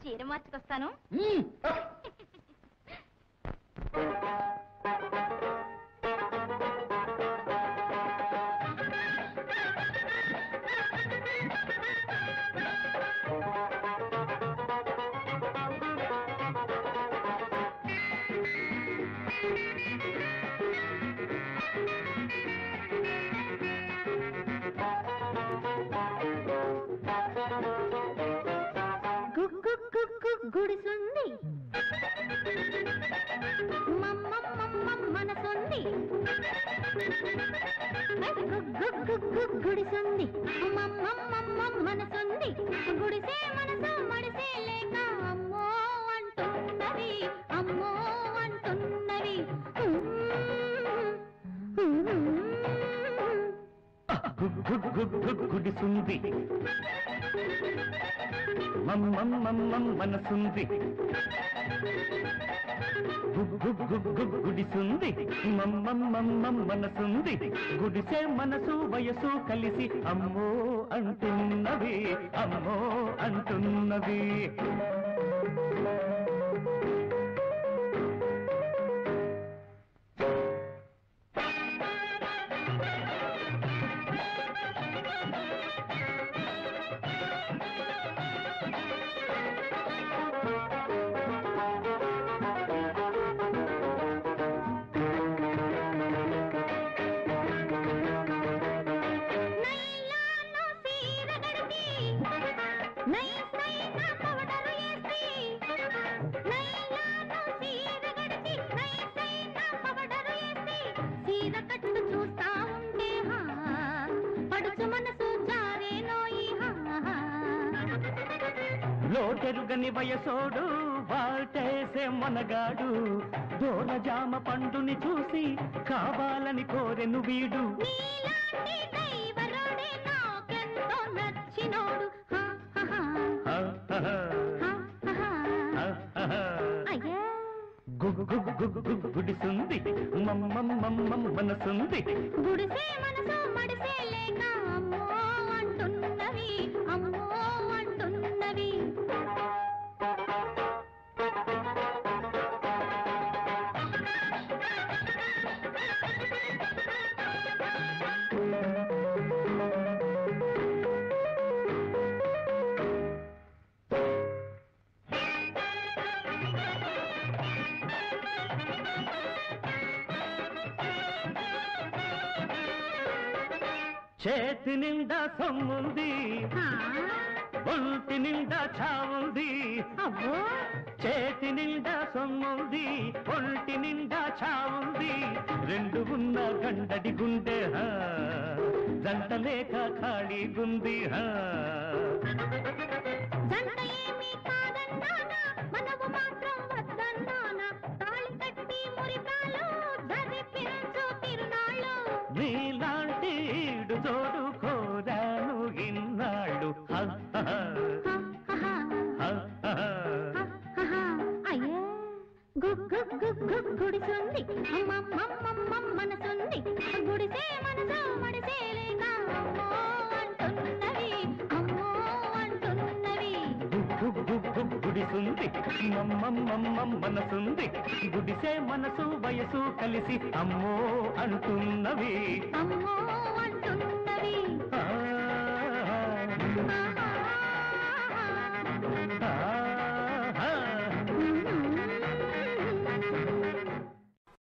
చీర మార్చుకొస్తాను మ్మ్. గుగ్గు గుగ్గు గుడిసుంది మమ్మమ్మమ్మ మనసుంది గుగ్గు గుగ్గు గుడిసుంది మమ్మమ్మమ్మ మనసుంది గుడిసే మనసు మడిసే లేక అమ్మో అంటున్నది అమ్మో అంటున్నది గుగ్ గుగ్ గుగ్ గుగ్ గుడిసుంది మమ్మమ్మమ్మం మనసుంది గుగ్ గుగ్ గుగ్ గుగ్ గుడిసుంది మమ్మమ్మమ్మం మనసుంది గుడిసే మనసు వయసు కలిసి అమ్మో అంటున్నవి అమ్మో అంటున్నవి నైలాను సీర గడిపి నైస్ నైన పౌడరు ఏసి నైలాను సీర గడిపి నైస్ నైన పౌడరు ఏసి సీర కట్టు చూస్తా ఉంటే హా పడుచు మనసు జారేనోయి హా లోటెరుగని వయసోడు వాటేసే మనగాడు దోల జామ పండుని చూసి కావాలని కోరెను వీడు నీలాంటి దైవరుడే నాకెంతో నచ్చినోడు హా హా హా హ, హ, హ, హా హా హా హ, హ, హ. అయ్యా గుగ్ గుగ్ గుగ్ గుగ్ గుడిసుంది మమ్మమ్మమ్మం మనసుంది గుడిసే మనసు మడిసే లేక అమ్మో అంటున్నవి అమ్మో అంటున్నవి చేతి నిండా సొమ్ముంది హా? ఒంటి నిండా చావుంది అబ్బో చేతి నిండా సొమ్ముంది ఒంటి నిండా చావుంది రెండు ఉన్న గండడి గుండె హా. జంట లేక ఖాళీ గుంది హా. జంట ఏమీ కాదన్నానా మనవు మాత్రం వద్దన్నానా తాళి కట్టి మురికాలు జరిపించు తిరునాళ్ళు నీలాంటి ఈడు జోడు కోరాను ఇన్నాళ్ళు హ, హ, హ. హా, హా, హా. హ, హ, హ. అయ్యే గుగ్గు గుగ్గు గుడిసుంది అమ్మమ్మమ్మమ్మ మనసుంది గుడిసే మనసు మడిసే లేక అమ్మో అంటున్నవి అమ్మో అంటున్నవి గుగ్ గుగ్ గుగ్ గుడిసుంది మమ్మమ్మమ్మం మనసుంది గుడిసే మనసు వయసు కలిసి అమ్మో అంటున్నవి అమ్మో